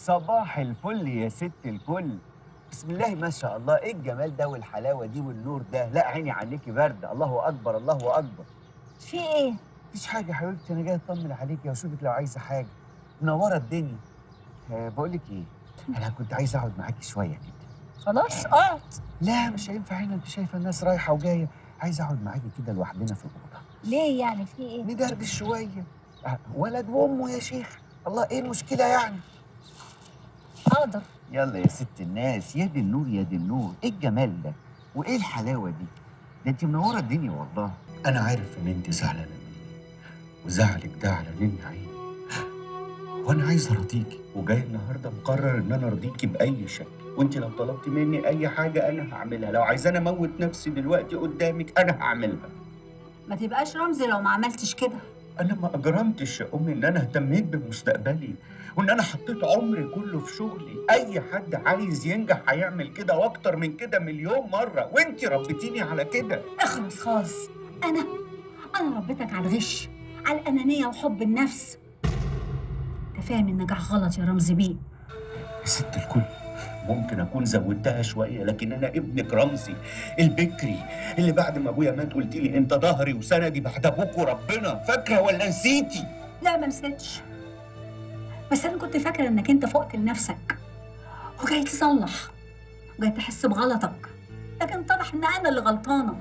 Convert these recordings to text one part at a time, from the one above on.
صباح الفل يا ست الكل بسم الله ما شاء الله ايه الجمال ده والحلاوه دي والنور ده لا عيني عليكي برده الله اكبر الله اكبر في ايه؟ مفيش حاجه يا حبيبتي انا جاي اطمن عليكي واشوفك لو عايزه حاجه منوره الدنيا أه بقول لك ايه انا كنت عايز اقعد معاكي شويه كده خلاص اقعد لا مش هينفع هنا انت شايفه الناس رايحه وجايه عايز اقعد معاكي كده لوحدنا في الاوضه ليه يعني في ايه؟ ندردش شويه أه ولد وامه يا شيخ الله ايه المشكله يعني حاضر يلا يا ست الناس يا دي النور يا دي النور ايه الجمال ده وايه الحلاوه دي ده انت منوره الدنيا والله انا عارف ان انت زعلانه مني وزعلك ده على نين عيني وانا عايز ارضيكي وجاي النهارده مقرر ان انا ارضيكي باي شكل وانت لو طلبتي مني اي حاجه انا هعملها لو عايزاني اموت نفسي دلوقتي قدامك انا هعملها ما تبقاش رمزي لو ما عملتش كده انا ما اجرمتش يا امي ان انا اهتميت بمستقبلي وان انا حطيت عمري كله في شغلي اي حد عايز ينجح هيعمل كده واكتر من كده مليون مره وانت ربيتيني على كده اخلص خالص انا انا ربيتك على الغش على الانانيه وحب النفس انت فاهم النجاح غلط يا رمزي بيه يا ست الكل ممكن اكون زودتها شويه لكن انا ابنك رمزي البكري اللي بعد ما ابويا مات قلت لي انت ظهري وسندي بعد ابوك وربنا فاكره ولا نسيتي لا ما نسيتش بس انا كنت فاكره انك انت فقت لنفسك وجاي تصلح وجاي تحس بغلطك لكن اتضح ان انا اللي غلطانه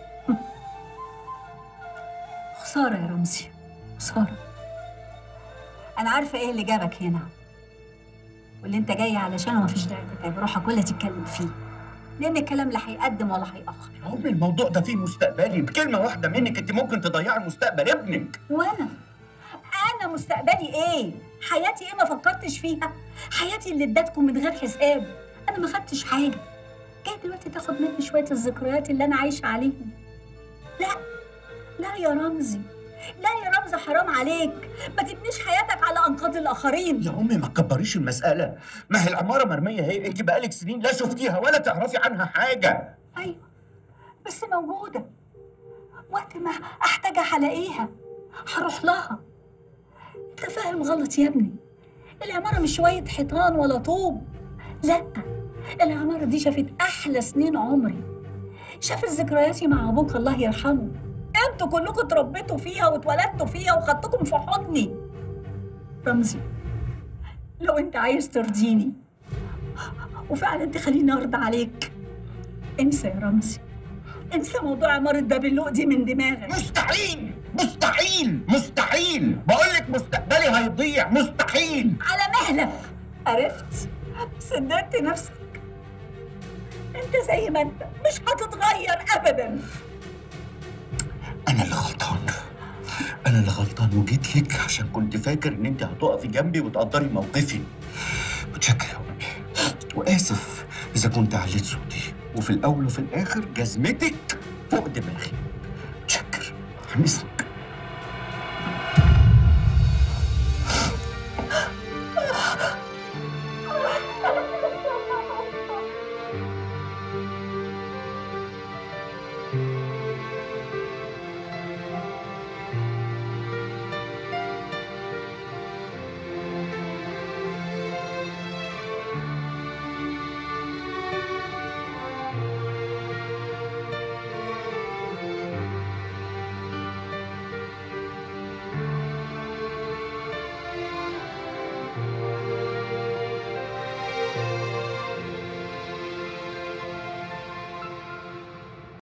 خساره يا رمزي خساره انا عارفه ايه اللي جابك هنا واللي انت جاي علشانه مفيش داعي تتعب روحك ولا تتكلم فيه لان الكلام لا هيقدم ولا هيأخر يا امي الموضوع ده فيه مستقبلي بكلمه واحده منك انت ممكن تضيعي مستقبل ابنك وانا انا مستقبلي ايه حياتي ايه ما فكرتش فيها حياتي اللي ادتكم من غير حساب انا ما خدتش حاجه جاي دلوقتي تاخد مني شويه الذكريات اللي انا عايشه عليهم لا لا يا رمزي لا يا رمزي حرام عليك ما تبنيش حياتك على انقاض الاخرين يا امي ما تكبريش المساله ما هي العماره مرميه اهي انت بقالك سنين لا شفتيها ولا تعرفي عنها حاجه ايوه بس موجوده وقت ما احتاجها هلاقيها هروح لها انت فاهم غلط يا ابني العماره مش شويه حيطان ولا طوب لا العماره دي شافت احلى سنين عمري شافت ذكرياتي مع ابوك الله يرحمه انتوا كلكم اتربيتوا فيها واتولدتوا فيها وخدتكم في حضني رمزي لو انت عايز ترضيني وفعلا تخليني ارضى عليك انسى يا رمزي انسى موضوع عمارة باب اللوق دي من دماغك مستحيل مستحيل مستحيل بقول لك مستقبلي هيضيع مستحيل على مهلك عرفت صدقت نفسك انت زي ما انت مش هتتغير ابدا انا اللي غلطان انا اللي غلطان وجيت لك عشان كنت فاكر ان انت هتقفي جنبي وتقدري موقفي متشكر يا امي واسف اذا كنت عليت صوتي وفي الاول وفي الاخر جزمتك فوق دماغي متشكر حمسني